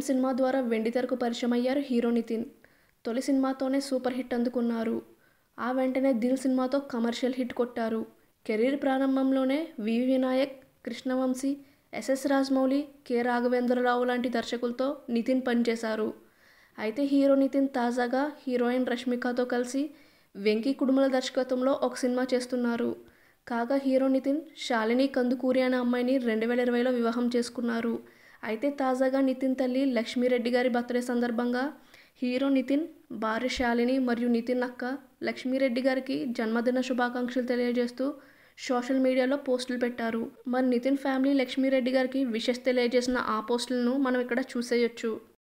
cinema ద్వారా వెండితెరకు పరిచయం అయ్యారు హీరో నితిన్ తొలి సినిమాతోనే సూపర్ హిట్ అందుకున్నారు ఆ వెంటనే దిల్ సినిమాతో కమర్షియల్ హిట్ కొట్టారు కెరీర్ ప్రారంభంలోనే V Vinayak Krishna Vamsi SS Rajamouli K Raghavendra Rao లాంటి దర్శకులతో నితిన్ పనిచేశారు అయితే హీరో నితిన్ తాజాగా హీరోయిన్ రష్మికతో కలిసి వెంకీ కుడుముల దర్శకత్వంలో ఒక సినిమా చేస్తున్నారు కాగా హీరో నితిన్ శాలిని కందుకూరి అనే అమ్మాయిని రెండు వేల ఇరవైలో వివాహం చేసుకున్నారు అయితే తాజాగా నితిన్ తల్లి లక్ష్మీరెడ్డి గారి బర్త్డే సందర్భంగా హీరో నితిన్ భార్య శాలిని మరియు నితిన్ అక్క లక్ష్మీరెడ్డి గారికి జన్మదిన శుభాకాంక్షలు తెలియజేస్తూ సోషల్ మీడియాలో పోస్టులు పెట్టారు మరి నితిన్ ఫ్యామిలీ లక్ష్మీరెడ్డి గారికి విషెస్ తెలియజేసిన ఆ పోస్టులను మనం ఇక్కడ చూసేయొచ్చు